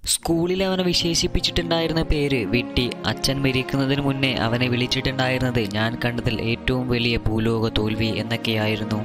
സ്കൂളിൽ അവനെ വിശേഷിപ്പിച്ചിട്ടുണ്ടായിരുന്ന പേര് വിട്ടി അച്ഛൻ മരിക്കുന്നതിന് മുന്നേ അവനെ വിളിച്ചിട്ടുണ്ടായിരുന്നത് ഞാൻ കണ്ടതിൽ ഏറ്റവും വലിയ ഭൂലോക തോൽവി എന്നൊക്കെയായിരുന്നു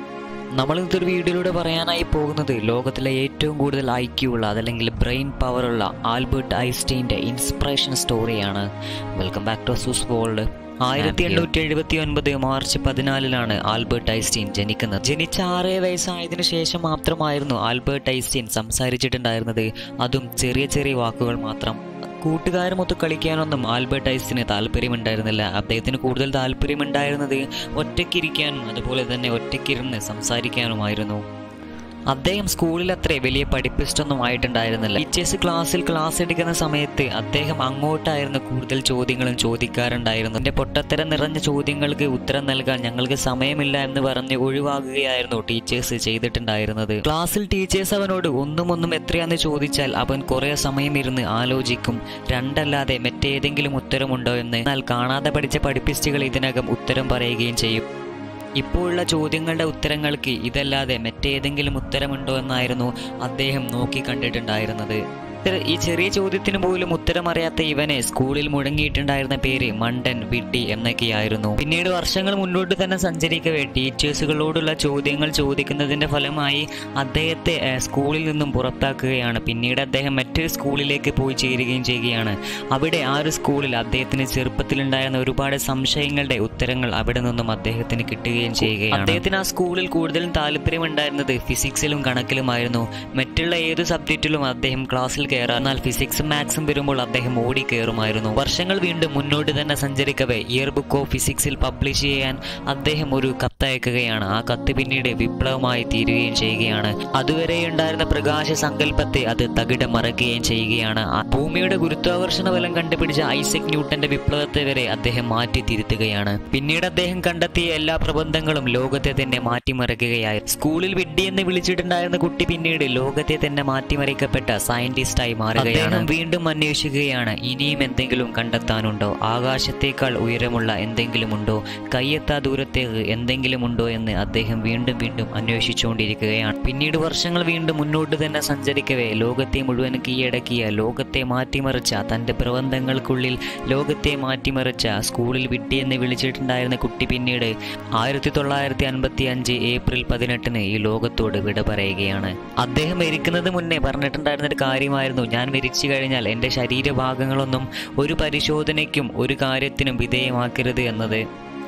നമ്മൾ ഇന്നത്തെ ഒരു വീഡിയോയിലൂടെ പറയാനായി പോകുന്നത് ലോകത്തിലെ ഏറ്റവും കൂടുതൽ ഐക്യു ഉള്ള അതല്ലെങ്കിൽ ബ്രെയിൻ പവറുള്ള ആൽബർട്ട് ഐൻസ്റ്റീൻ്റെ ഇൻസ്പിറേഷൻ സ്റ്റോറിയാണ് welcome back to Zoos world ആയിരത്തി എണ്ണൂറ്റി എഴുപത്തി ഒൻപത് മാർച്ച് പതിനാലിലാണ് ആൽബർട്ട് ഐൻസ്റ്റീൻ ജനിക്കുന്നത് ജനിച്ച ആറേ വയസ്സായതിനു ശേഷം മാത്രമായിരുന്നു ആൽബർട്ട് ഐൻസ്റ്റീൻ സംസാരിച്ചിട്ടുണ്ടായിരുന്നത് അതും ചെറിയ ചെറിയ വാക്കുകൾ മാത്രം കൂട്ടുകാരുമൊത്ത് കളിക്കാനൊന്നും ആൽബർട്ട് ഐൻസ്റ്റീന് താല്പര്യമുണ്ടായിരുന്നില്ല അദ്ദേഹത്തിന് കൂടുതൽ താല്പര്യമുണ്ടായിരുന്നത് ഒറ്റയ്ക്കിരിക്കാനും അതുപോലെ തന്നെ ഒറ്റയ്ക്കിരുന്ന് സംസാരിക്കാനുമായിരുന്നു അദ്ദേഹം സ്കൂളിൽ അത്ര വലിയ പഠിപ്പിസ്റ്റൊന്നും ആയിട്ടുണ്ടായിരുന്നില്ല ടീച്ചേഴ്സ് ക്ലാസ്സിൽ ക്ലാസ് എടുക്കുന്ന സമയത്ത് അദ്ദേഹം അങ്ങോട്ടായിരുന്നു കൂടുതൽ ചോദ്യങ്ങളും ചോദിക്കാറുണ്ടായിരുന്നു എൻ്റെ പൊട്ടത്തരം നിറഞ്ഞ ചോദ്യങ്ങൾക്ക് ഉത്തരം നൽകാൻ ഞങ്ങൾക്ക് സമയമില്ല എന്ന് പറഞ്ഞ് ഒഴിവാകുകയായിരുന്നു ടീച്ചേഴ്സ് ചെയ്തിട്ടുണ്ടായിരുന്നത് ക്ലാസ്സിൽ ടീച്ചേഴ്സ് അവനോട് ഒന്നും ഒന്നും എത്രയാന്ന് ചോദിച്ചാൽ അവൻ കുറേ സമയം ഇരുന്ന് ആലോചിക്കും രണ്ടല്ലാതെ മറ്റേതെങ്കിലും ഉത്തരമുണ്ടോ എന്ന് എന്നാൽ കാണാതെ പഠിച്ച പഠിപ്പിസ്റ്റുകൾ ഇതിനകം ഉത്തരം പറയുകയും ചെയ്യും ഇപ്പോഴുള്ള ചോദ്യങ്ങളുടെ ഉത്തരങ്ങൾക്ക് ഇതല്ലാതെ മറ്റേതെങ്കിലും ഉത്തരമുണ്ടോ എന്നായിരുന്നു അദ്ദേഹം നോക്കി കണ്ടിട്ടുണ്ടായിരുന്നത് ഇത്ര- ഈ ചെറിയ ചോദ്യത്തിന് പോലും ഉത്തരം അറിയാത്ത ഇവനെ സ്കൂളിൽ മുടങ്ങിയിട്ടുണ്ടായിരുന്ന പേര് മണ്ടൻ വിഡ്ഢി എന്നൊക്കെയായിരുന്നു പിന്നീട് വർഷങ്ങൾ മുന്നോട്ട് തന്നെ സഞ്ചരിക്കവേ ടീച്ചേഴ്സുകളോടുള്ള ചോദ്യങ്ങൾ ചോദിക്കുന്നതിന്റെ ഫലമായി അദ്ദേഹത്തെ ഏഹ്, സ്കൂളിൽ നിന്നും പുറത്താക്കുകയാണ് പിന്നീട് അദ്ദേഹം മറ്റൊരു സ്കൂളിലേക്ക് പോയി ചേരുകയും ചെയ്യുകയാണ് അവിടെ ആ ഒരു സ്കൂളിൽ അദ്ദേഹത്തിന് ചെറുപ്പത്തിലുണ്ടായിരുന്ന ഒരുപാട് സംശയങ്ങളുടെ ഉത്തരങ്ങൾ അവിടെ നിന്നും അദ്ദേഹത്തിന് കിട്ടുകയും ചെയ്യുകയാണ് അദ്ദേഹത്തിന് ആ സ്കൂളിൽ കൂടുതലും താല്പര്യമുണ്ടായിരുന്നത് ഫിസിക്സിലും കണക്കിലുമായിരുന്നു മറ്റുള്ള ഏത് സബ്ജക്റ്റിലും അദ്ദേഹം ക്ലാസ്സിൽ കയറാം എന്നാൽ ഫിസിക്സും മാത്സും വരുമ്പോൾ അദ്ദേഹം ഓടി കയറുമായിരുന്നു വർഷങ്ങൾ വീണ്ടും മുന്നോട്ട് തന്നെ സഞ്ചരിക്കവേ ഇയർ ബുക്ക് ഓഫ് ഫിസിക്സിൽ പബ്ലിഷ് ചെയ്യാൻ അദ്ദേഹം ഒരു കത്തയക്കുകയാണ് ആ കത്ത് പിന്നീട് വിപ്ലവമായി തീരുകയും ചെയ്യുകയാണ് അതുവരെ ഉണ്ടായിരുന്ന പ്രകാശ സങ്കല്പത്തെ അത് തകിടം മറക്കുകയും ചെയ്യുകയാണ് ആ ഭൂമിയുടെ ഗുരുത്വാകർഷണ ബലം കണ്ടുപിടിച്ച ഐസക് ന്യൂട്ടന്റെ വിപ്ലവത്തെ വരെ അദ്ദേഹം മാറ്റി തിരുത്തുകയാണ് പിന്നീട് അദ്ദേഹം കണ്ടെത്തിയ എല്ലാ പ്രബന്ധങ്ങളും ലോകത്തെ തന്നെ മാറ്റിമറിക്കുകയായി സ്കൂളിൽ വിഡ്ഢി എന്ന് വിളിച്ചിട്ടുണ്ടായിരുന്ന കുട്ടി പിന്നീട് ലോകത്തെ തന്നെ മാറ്റിമറിക്കപ്പെട്ട സയന്റിസ്റ്റായി മാറുകയാണ് അദ്ദേഹം വീണ്ടും അന്വേഷിക്കുകയാണ് ഇനിയും എന്തെങ്കിലും കണ്ടെത്താനുണ്ടോ ആകാശത്തേക്കാൾ ഉയരമുള്ള എന്തെങ്കിലും ഉണ്ടോ കയ്യെത്താ ദൂരത്തേക്ക് എന്തെങ്കിലും ഉണ്ടോ എന്ന് അദ്ദേഹം വീണ്ടും വീണ്ടും അന്വേഷിച്ചുകൊണ്ടിരിക്കുകയാണ് പിന്നീട് വർഷങ്ങൾ വീണ്ടും മുന്നോട്ട് തന്നെ സഞ്ചരിക്കവേ ലോകത്തെ മുഴുവൻ കീഴടക്കിയ ലോകത്തെ മാറ്റിമറിച്ച തൻ്റെ പ്രബന്ധങ്ങൾക്കുള്ളിൽ ലോകത്തെ മാറ്റിമറിച്ച സ്കൂളിൽ വിഡ്ഢി എന്ന് വിളിച്ചിട്ടുണ്ടായിരുന്ന കുട്ടി പിന്നീട് ആയിരത്തി തൊള്ളായിരത്തി അൻപത്തി അഞ്ച് ഏപ്രിൽ പതിനെട്ടിന് ഈ ലോകത്തോട് വിട പറയുകയാണ് അദ്ദേഹം മരിക്കുന്നത് മുന്നേ പറഞ്ഞിട്ടുണ്ടായിരുന്ന ഒരു കാര്യമായിരുന്നു ഞാൻ മരിച്ചു കഴിഞ്ഞാൽ എൻ്റെ ശരീരഭാഗങ്ങളൊന്നും ഒരു പരിശോധനയ്ക്കും ഒരു കാര്യത്തിനും വിധേയമാക്കരുത് എന്നത്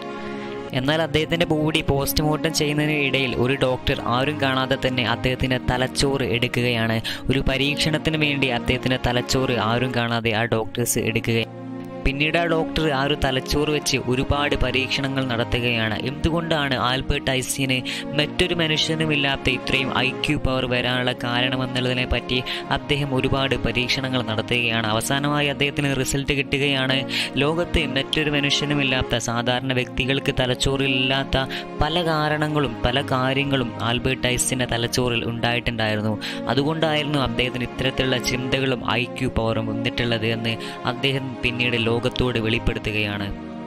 എന്നാൽ അദ്ദേഹത്തിന്റെ ബോഡി പോസ്റ്റ്മോർട്ടം ചെയ്യുന്നതിന് ഇടയിൽ ഒരു ഡോക്ടർ ആരും കാണാതെ തന്നെ അദ്ദേഹത്തിന്റെ തലച്ചോറ് എടുക്കുകയാണ് ഒരു പരീക്ഷണത്തിന് വേണ്ടി അദ്ദേഹത്തിന്റെ തലച്ചോറ് ആരും കാണാതെ ആ ഡോക്ടേഴ്സ് എടുക്കുക പിന്നീട് ആ ഡോക്ടർ ആ ഒരു തലച്ചോറ് വെച്ച് ഒരുപാട് പരീക്ഷണങ്ങൾ നടത്തുകയാണ് എന്തുകൊണ്ടാണ് ആൽബർട്ട് ഐസ്റ്റീന് മറ്റൊരു മനുഷ്യനുമില്ലാത്ത ഇത്രയും ഐ ക്യു പവർ വരാനുള്ള കാരണമെന്നുള്ളതിനെ പറ്റി അദ്ദേഹം ഒരുപാട് പരീക്ഷണങ്ങൾ നടത്തുകയാണ് അവസാനമായി അദ്ദേഹത്തിന് റിസൾട്ട് കിട്ടുകയാണ് ലോകത്ത് മറ്റൊരു മനുഷ്യനുമില്ലാത്ത സാധാരണ വ്യക്തികൾക്ക് തലച്ചോറിലില്ലാത്ത പല കാരണങ്ങളും പല കാര്യങ്ങളും ആൽബർട്ട് ഐസ്റ്റീൻ്റെ തലച്ചോറിൽ ഉണ്ടായിട്ടുണ്ടായിരുന്നു അതുകൊണ്ടായിരുന്നു അദ്ദേഹത്തിന് ഇത്തരത്തിലുള്ള ചിന്തകളും ഐ ക്യു പവറും വന്നിട്ടുള്ളത് എന്ന് അദ്ദേഹം പിന്നീട് ലോകത്തോട് വെളിപ്പെടുത്തുകയാണ്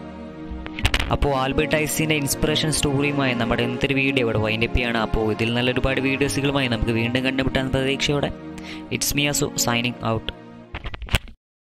അപ്പോൾ ആൽബർട്ട് ഐസിൻ്റെ ഇൻസ്പിറേഷൻ സ്റ്റോറിയുമായി നമ്മുടെ ഇന്നത്തെ ഒരു വീഡിയോ ഇവിടെ വൈൻഡപ്പ് ചെയ്യാണ് അപ്പോൾ ഇതിൽ നല്ല ഒരുപാട് വീഡിയോസുകളുമായി നമുക്ക് വീണ്ടും കണ്ടുമുട്ടാൻ പ്രതീക്ഷയോടെ ഇറ്റ്സ് മിയാസു സൈനിങ് ഔട്ട്